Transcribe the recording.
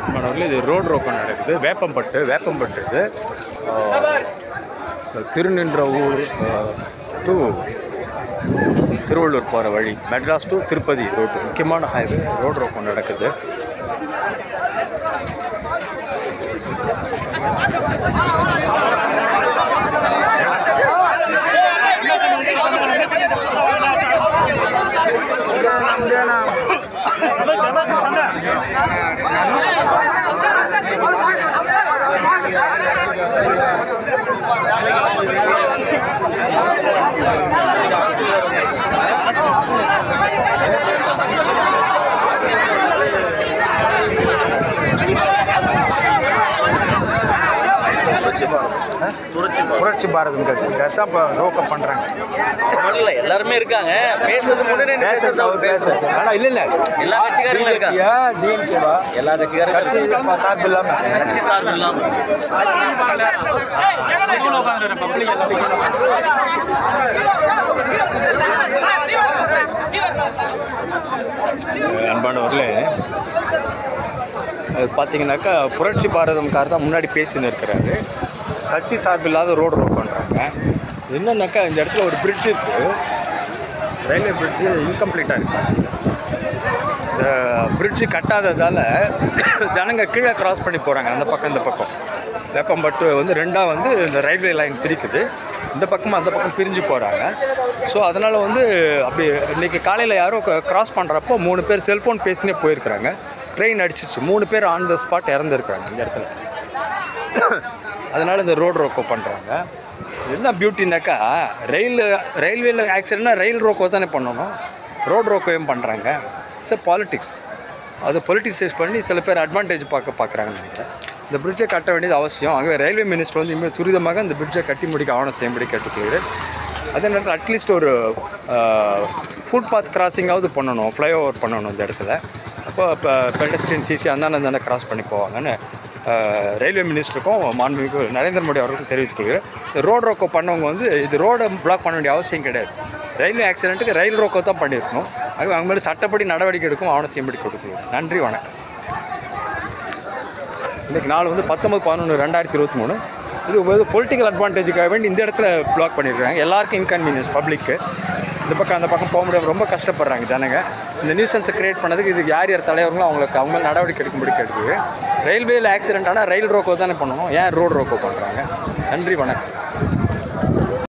மாணவர்களே இது ரோடு ரோக்கம் நடக்குது வேப்பம்பட்டு வேப்பம்பட்டு இது ஆஹ், திருநின்ற ஊர் டு திருவள்ளூர் போகிற வழி மெட்ராஸ் டு திருப்பதி ரோடு முக்கியமான ஹைவே ரோடு ரோக்கம் நடக்குது புரட்சி பாரதம் கட்சி தான் இப்போ ரோக்கப் பண்ணுறாங்க இல்ல எல்லாருமே இருக்காங்க பேசுறது முன்னாடி பேசுறது அவர் பேசுறது ஆனால் இல்லை இல்லை எல்லா கட்சிக்காரங்களும் இருக்காங்க டிஎம்கேவா எல்லா கட்சிக்காரும் கட்சி சார்பு இல்லாமல் கட்சி சார்பு இல்லாம அன்பானவர்களே அது பார்த்தீங்கன்னாக்கா புரட்சி பாரதம்கார் தான் முன்னாடி பேசின்னு இருக்கிறாரு கட்சி சார்பில்லாத ரோடு ரோட் பண்ணுறாங்க என்னன்னாக்கா இந்த இடத்துல ஒரு பிரிட்ஜ் இருக்குது ரயில்வே பிரிட்ஜு இன்கம்ப்ளீட்டாக இருக்கு இந்த பிரிட்ஜு கட்டாததால் ஜனங்க கீழே கிராஸ் பண்ணி போகிறாங்க அந்த பக்கம் இந்த பக்கம் வேப்பம்பட்டு வந்து ரெண்டாக வந்து இந்த ரயில்வே லைன் பிரிக்குது இந்த பக்கமும் அந்த பக்கம் பிரிஞ்சு போகிறாங்க ஸோ அதனால் வந்து அப்படி இன்றைக்கி காலையில் யாரோ கிராஸ் பண்ணுறப்போ மூணு பேர் செல்ஃபோன் பேசினே போயிருக்கிறாங்க ட்ரெயின் அடிச்சிருச்சு மூணு பேர் ஆன் த ஸ்பாட் இறந்துருக்குறாங்க இந்த இடத்துல அதனால் இந்த ரோடு ரோக்கோ பண்ணுறாங்க என்ன பியூட்டினாக்கா ரயில் ரயில்வேல ஆக்சிடென்ட்னா ரயில் ரோக்கோ தானே பண்ணணும் ரோடு ரோக்கோ ஏன் பண்ணுறாங்க சார் பாலிட்டிக்ஸ் அது பொலிட்டிசைஸ் பண்ணி சில பேர் அட்வான்டேஜ் பார்க்க பார்க்குறாங்கன்னு நினைக்கிறேன் இந்த பிரிட்ஜை கட்ட வேண்டியது அவசியம் ஆகவே ரயில்வே மினிஸ்டர் வந்து இனிமேல் துரிதமாக இந்த பிரிட்ஜை கட்டி முடிக்க ஆவணம் செய்யும்படி கேட்டுக்கொள்கிறேன் அதே நேரத்தில் அட்லீஸ்ட் ஒரு ஃபுட்பாத் கிராசிங்காவது பண்ணணும் ஃப்ளைஓவர் பண்ணணும் இந்த இடத்துல அப்போ இப்போ பெடஸ்டியன் சிசி அந்தாண்ட அந்தாண்ட கிராஸ் பண்ணி போவாங்கன்னு அஹ், ரயில்வே மினிஸ்டருக்கும் மாண்புமிகு நரேந்திர மோடி அவர்களுக்கும் தெரிவித்துக் கொள்கிறேன் இந்த ரோடு ரோக்கோ பண்ணவங்க வந்து இது ரோடை பிளாக் பண்ண வேண்டிய அவசியம் கிடையாது ரயில்வே ஆக்சிடென்ட்டுக்கு ரயில் ரோக்கோ தான் பண்ணியிருக்கணும் ஆகவே அவங்க மேலே சட்டப்படி நடவடிக்கை எடுக்கும் ஆவணம் செய்யும்படி கொடுக்குறேன் நன்றி வணக்கம் இன்றைக்கி நாள் வந்து பத்தொம்பது பதினொன்று ரெண்டாயிரத்தி இருபத்தி மூணு இது வந்து பொலிட்டிக்கல் அட்வான்டேஜுக்காக வேண்டி இந்த இடத்துல பிளாக் பண்ணியிருக்காங்க எல்லாருக்கும் இன்கன்வீனியன்ஸ் பப்ளிக்கு இந்த பக்கம் அந்த பக்கம் போக முடியாம ரொம்ப கஷ்டப்படுறாங்க ஜனங்க இந்த நியூசன்ஸை கிரியேட் பண்ணதுக்கு இதுக்கு யார் யார் தலைவர்களோ அவங்களுக்கு அவங்க மேல நடவடிக்கை எடுக்கும்படி கேட்டுக்கு ரயில்வேயில் ஆக்சிடென்ட் ஆனால் ரயில் ரோக்கோ தானே பண்ணணும் ஏன் ரோடு ரோக்கோ பண்ணுறாங்க நன்றி வணக்கம்